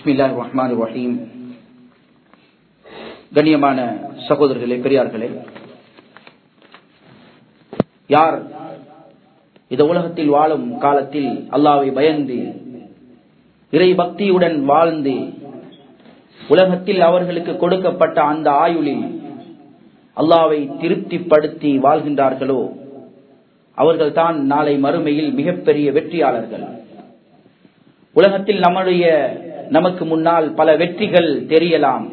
பிஸ்மில்லா ரஹ்மான் ரஹீம் கண்ணியமான சகோதரர்களே பெரியார்களே யார் இந்த உலகத்தில் வாழும் காலத்தில் அல்லாவை பயந்து இறை பக்தியுடன் வாழ்ந்து உலகத்தில் அவர்களுக்கு கொடுக்கப்பட்ட அந்த ஆயுளில் அல்லாவை திருப்திப்படுத்தி வாழ்கின்றார்களோ அவர்கள் தான் நாளை மறுமையில் மிகப்பெரிய வெற்றியாளர்கள் உலகத்தில் நம்முடைய நமக்கு முன்னால் பல வெற்றிகள் தெரியலாம்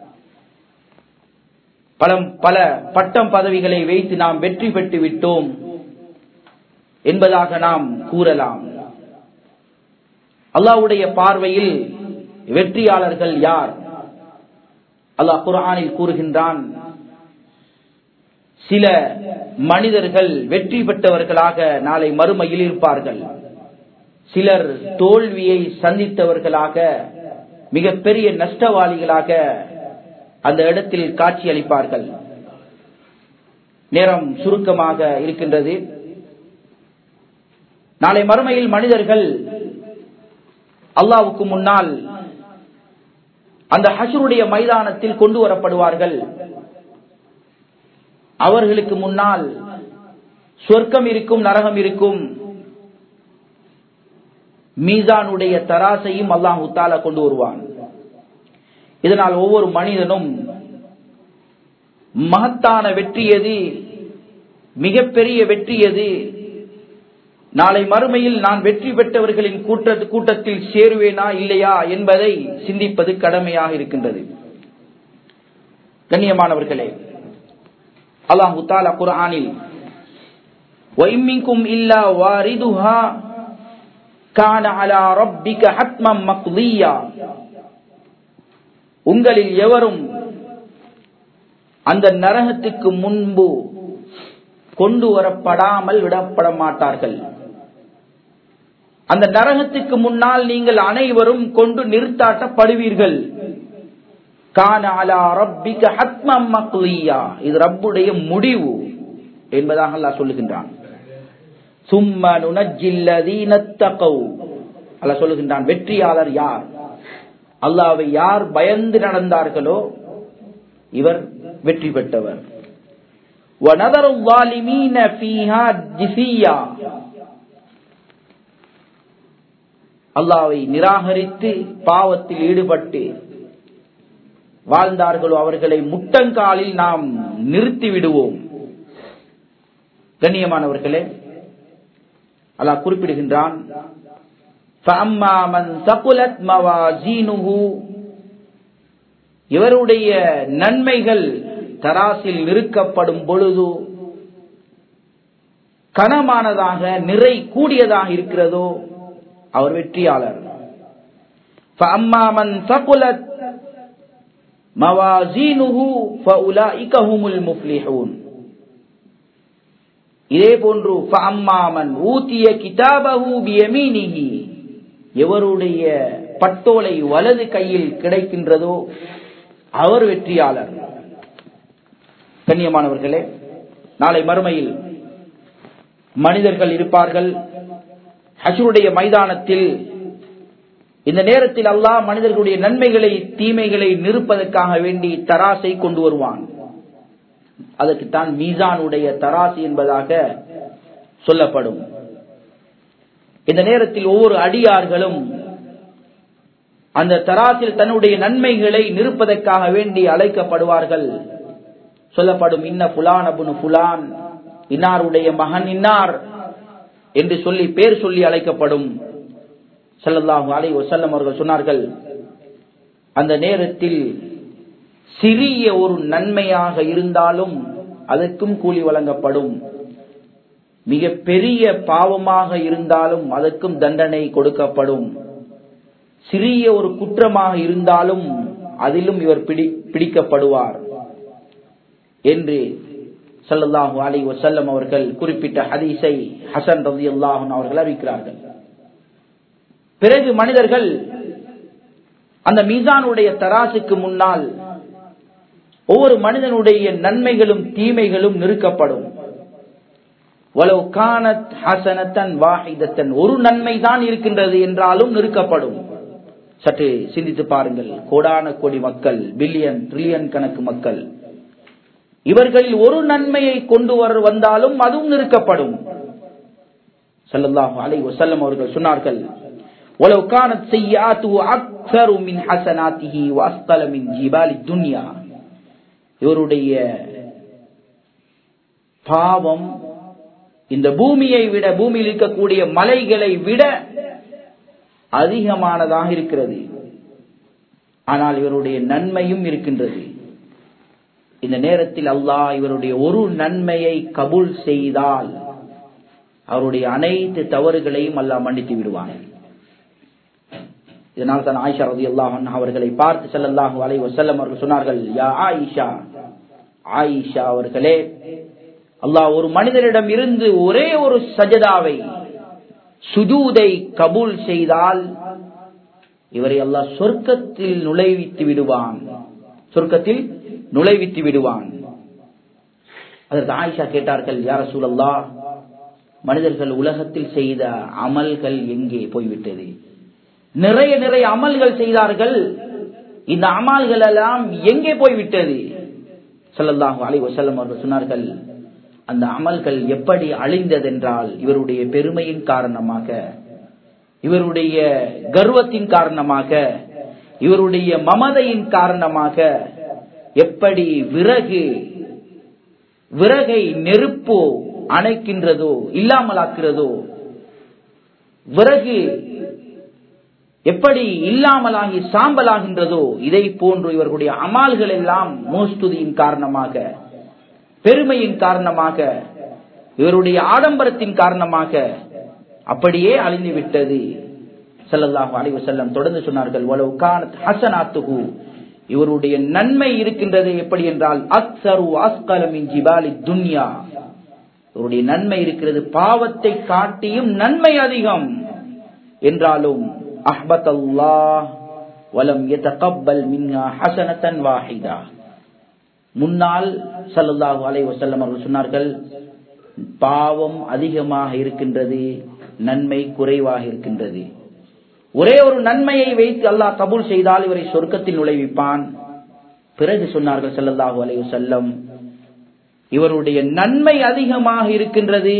பல பல பட்டம் பதவிகளை வைத்து நாம் வெற்றி பெற்று விட்டோம் என்பதாக நாம் கூறலாம் அல்லாவுடைய பார்வையில் வெற்றியாளர்கள் யார் அல்லாஹ் குரானில் கூறுகின்றான் சில மனிதர்கள் வெற்றி பெற்றவர்களாக நாளை மறுமையில் இருப்பார்கள் சிலர் தோல்வியை சந்தித்தவர்களாக மிகப்பெரிய நஷ்டவாளிகளாக அந்த இடத்தில் காட்சி அளிப்பார்கள் நேரம் சுருக்கமாக இருக்கின்றது நாளை மறுமையில் மனிதர்கள் அல்லாவுக்கு முன்னால் அந்த ஹஷருடைய மைதானத்தில் கொண்டு வரப்படுவார்கள் அவர்களுக்கு முன்னால் சொர்க்கம் இருக்கும் நரகம் இருக்கும் மீசானுடைய தராசையும் அல்லாஹு தாலா கொண்டு வருவான் இதனால் ஒவ்வொரு மனிதனும் மகத்தான வெற்றி எது மிகப்பெரிய வெற்றி எது நாளை மறுமையில் நான் வெற்றி பெற்றவர்களின் கூட்ட கூட்டத்தில் சேருவேனா இல்லையா என்பதை சிந்திப்பது கடமையாக இருக்கின்றது கண்ணியமானவர்களே அல்லாஹு தாலா குரானில் وَإِمِّنكُمْ إِلَّا وَارِدُهَا كَانَ عَلَى رَبِّكَ حَتْمًا مَقْضِيًّا உங்களில் எவரும் அந்த நரகத்துக்கு முன்பு கொண்டு வரப்படாமல் விடப்பட மாட்டார்கள் அந்த நரகத்துக்கு முன்னால் நீங்கள் அனைவரும் கொண்டு நிறுத்தாட்டப்படுவீர்கள் இது ரப்புடைய முடிவு என்பதாக அல்லாஹ் சொல்லுகின்றான் சும்ம அல்ல சொல்லுகின்றான் வெற்றியாளர் யார் அல்லாவை யார் பயந்து நடந்தார்களோ இவர் வெற்றி பெற்றவர் அல்லாவை நிராகரித்து பாவத்தில் ஈடுபட்டு வாழ்ந்தார்களோ அவர்களை முட்டங்காலில் நாம் நிறுத்தி விடுவோம் கண்ணியமானவர்களே அல்லாஹ் குறிப்பிடுகின்றான் இவருடைய நன்மைகள் தராசில் நிறுக்கப்படும் பொழுது கனமானதாக நிறை கூடியதாக இருக்கிறதோ அவர் வெற்றியாளர் அம்மாமன் சகுலத் மவாசீனுஹு ஃபஉலாயிக ஹுமுல் முஃப்லிஹூன் இதே போன்று ஃபஅம்மாமன் ஊதிய கிதாபஹு பியமீனிஹி எவருடைய பட்டோலை வலது கையில் கிடைக்கின்றதோ அவர் வெற்றியாளர் கண்ணியமானவர்களே நாளை மறுமையில் மனிதர்கள் இருப்பார்கள் ஹசருடைய மைதானத்தில் இந்த நேரத்தில் அல்லாஹ் மனிதர்களுடைய நன்மைகளை தீமைகளை நிறுப்பதற்காக வேண்டி தராசை கொண்டு வருவான் அதற்குத்தான் மீசானுடைய தராசு என்பதாக சொல்லப்படும் இந்த நேரத்தில் ஒவ்வொரு அடியார்களும் அந்த தராசில் தன்னுடைய நன்மைகளை நிறுப்பதற்காக வேண்டி அழைக்கப்படுவார்கள் சொல்லப்படும் இன்ன புலான் அபுனு புலான் இன்னாருடைய மகன் இன்னார் என்று சொல்லி பேர் சொல்லி அழைக்கப்படும் சல்லல்லாஹு அலை வசல்லம் அவர்கள் சொன்னார்கள் அந்த நேரத்தில் சிறிய ஒரு நன்மையாக இருந்தாலும் அதற்கும் கூலி வழங்கப்படும் மிக பெரிய பாவமாக இருந்தாலும் அதற்கும் தண்டனை கொடுக்கப்படும் சிறிய ஒரு குற்றமாக இருந்தாலும் அதிலும் இவர் பிடி பிடிக்கப்படுவார் என்று சல்லல்லாஹு அலி வசல்லம் அவர்கள் குறிப்பிட்ட ஹதீஸை ஹசன் ரவி அல்லாஹன் அவர்கள் அறிவிக்கிறார்கள் பிறகு மனிதர்கள் அந்த மீசானுடைய தராசுக்கு முன்னால் ஒவ்வொரு மனிதனுடைய நன்மைகளும் தீமைகளும் நிறுக்கப்படும் வலவு கானத் ஹசனத்தன் வாஹிதத்தன் ஒரு நன்மை தான் இருக்கின்றது என்றாலும் நிறுக்கப்படும் சற்று சிந்தித்து பாருங்கள் கோடான கோடி மக்கள் பில்லியன் ட்ரில்லியன் கணக்கு மக்கள் இவர்களில் ஒரு நன்மையை கொண்டு வர வந்தாலும் அதுவும் நிறுக்கப்படும் ஸல்லல்லாஹு அலைஹி வஸல்லம் அவர்கள் சொன்னார்கள் ولو كانت سيئاته اكثر من حسناته واثقل من جبال الدنيا இவருடைய பாவம் இந்த பூமியை விட பூமியில் இருக்கக்கூடிய மலைகளை விட அதிகமானதாக இருக்கிறது ஆனால் இவருடைய நன்மையும் இருக்கின்றது இந்த நேரத்தில் அல்லாஹ் இவருடைய ஒரு நன்மையை கபூல் செய்தால் அவருடைய அனைத்து தவறுகளையும் அல்லாஹ் மன்னித்து விடுவான் இதனால் தான் ஆயிஷா ரதி அல்லாஹ் அவர்களை பார்த்து செல்லல்லாஹு அலை வசல்லம் அவர்கள் சொன்னார்கள் யா ஆயிஷா ஆயிஷா அவர்களே அல்லாஹ் ஒரு மனிதரிடம் இருந்து ஒரே ஒரு சஜதாவை சுஜூதை கபூல் செய்தால் இவரை அல்லாஹ் சொர்க்கத்தில் நுழைவித்து விடுவான் சொர்க்கத்தில் நுழைவித்து விடுவான் அதற்கு ஆயிஷா கேட்டார்கள் யார சூழல்லா மனிதர்கள் உலகத்தில் செய்த அமல்கள் எங்கே போய்விட்டது நிறைய நிறைய அமல்கள் செய்தார்கள் இந்த அமல்கள் எல்லாம் எங்கே போய்விட்டது ஸல்லல்லாஹு அலைஹி வஸல்லம் அவர்கள் சொன்னார்கள் அந்த அமல்கள் எப்படி அழிந்ததென்றால் இவருடைய பெருமையின் காரணமாக இவருடைய கர்வத்தின் காரணமாக இவருடைய மமதையின் காரணமாக எப்படி விறகு விறகை நெருப்போ அணைக்கின்றதோ இல்லாமலாக்கிறதோ விறகு எப்படி இல்லாமலாகி சாம்பலாகின்றதோ இதை போன்று இவர்களுடைய அமால்கள் எல்லாம் மோஸ்துதியின் காரணமாக பெருமையின் காரணமாக இவருடைய ஆடம்பரத்தின் காரணமாக அப்படியே அழிந்து விட்டது ஸல்லல்லாஹு அலைஹி வஸல்லம் தொடர்ந்து சொன்னார்கள் வலவ் கானத் ஹஸனாத்துஹு இவருடைய நன்மை இருக்கின்றது எப்படி என்றால் அக்ஸரு அஸ்கல மின் ஜிபாலி துன்யா இவருடைய நன்மை இருக்கிறது பாவத்தை காட்டியும் நன்மை அதிகம் என்றாலும் அஹ்பத் அல்லாஹ் வலம் யதகப்பல் மின்ஹா ஹஸனத்தன் வாஹிதா முன்னால் ஸல்லல்லாஹு அலைஹி வஸல்லம் அவர்கள் சொன்னார்கள் பாவம் அதிகமாக இருக்கின்றது நன்மை குறைவாக இருக்கின்றது ஒரே ஒரு நன்மையை வைத்து அல்லாஹ் கபூல் செய்தால் இவரை சொர்க்கத்தில் நுழைவிப்பான் பிறகு சொன்னார்கள் ஸல்லல்லாஹு அலைஹி வஸல்லம் இவருடைய நன்மை அதிகமாக இருக்கின்றது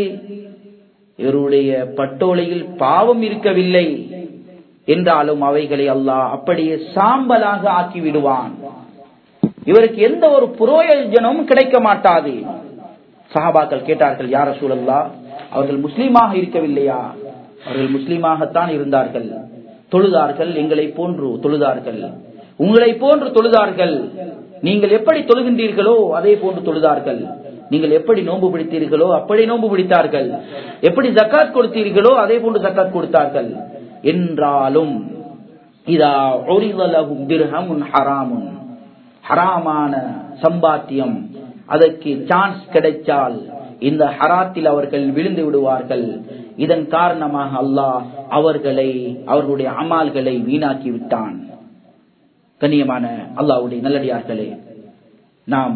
இவருடைய பட்டோலையில் பாவம் இருக்கவில்லை என்றாலும் அவைகளை அல்லாஹ் அப்படியே சாம்பலாக ஆக்கி விடுவான் இவருக்கு எந்த ஒரு புரோயோஜனமும் கிடைக்க மாட்டாது சஹாபாக்கள் கேட்டார்கள் யார சூழல்லா அவர்கள் முஸ்லீமாக இருக்கவில்லையா அவர்கள் முஸ்லீமாகத்தான் இருந்தார்கள் தொழுதார்கள் எங்களை போன்று தொழுதார்கள் உங்களை போன்று தொழுதார்கள் நீங்கள் எப்படி தொழுகின்றீர்களோ அதே போன்று தொழுதார்கள் நீங்கள் எப்படி நோன்பு பிடித்தீர்களோ அப்படி நோன்பு பிடித்தார்கள் எப்படி ஜக்காத் கொடுத்தீர்களோ அதே போன்று ஜக்காத் கொடுத்தார்கள் என்றாலும் இதா ஒரிவலகும் திர்ஹமுன் ஹராமுன் ஹராமான சம்பாத்தியம் அதற்கு சான்ஸ் கிடைச்சால் இந்த ஹராத்தில் அவர்கள் விழுந்து விடுவார்கள் இதன் காரணமாக அல்லாஹ் அவர்களை அவர்களுடைய அமால்களை வீணாக்கி விட்டான் கண்ணியமான அல்லாவுடைய நல்லடியார்களே நாம்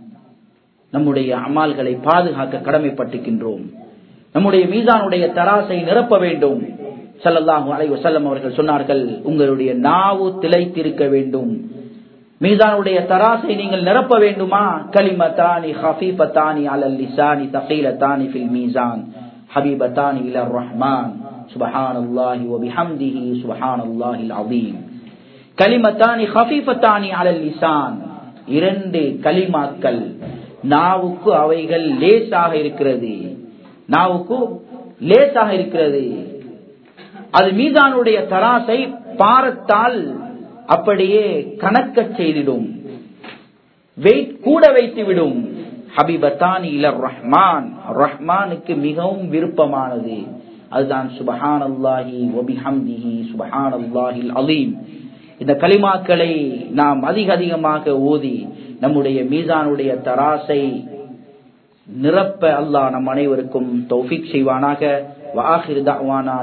நம்முடைய அமால்களை பாதுகாக்க கடமைப்பட்டிருக்கின்றோம் நம்முடைய மீதானுடைய தராசை நிரப்ப வேண்டும் சல்லல்லாஹு அலைஹி வஸல்லம் அவர்கள் சொன்னார்கள் உங்களுடைய நாவு திளைத்திருக்க வேண்டும் மீதானுடைய தராசை நீங்கள் நிரப்ப வேண்டுமா கலிமத்தானி ஹஃபீஃபத்தானி அலல் லிசானி தகீலத்தானி ஃபில் மீசான் ஹபீபத்தானி இலர் ரஹ்மான் சுபஹானல்லாஹி வ பிஹம்திஹி சுபஹானல்லாஹில் அஸீம் கலிமத்தானி ஹஃபீஃபத்தானி அலல் லிசான் இரண்டு கலிமாக்கள் நாவுக்கு அவைகள் லேசாக இருக்கிறது நாவுக்கு லேசாக இருக்கிறது அது மீதானுடைய தராசை பாரத்தால் அப்படியே கணக்க செய்திடும் வெயிட் கூட வைத்து விடும் ஹபிபத்தானி இலர் ரஹ்மான் ரஹ்மானுக்கு மிகவும் விருப்பமானது அதுதான் சுபஹான் அல்லாஹி ஒபிஹம்திஹி சுபஹான் அல்லாஹில் அலீம் இந்த கலிமாக்களை நாம் அதிக அதிகமாக ஓதி நம்முடைய மீசானுடைய தராசை நிரப்ப அல்லாஹ் நம் அனைவருக்கும் தௌஃபிக் செய்வானாக வாஹிர் தஅவானா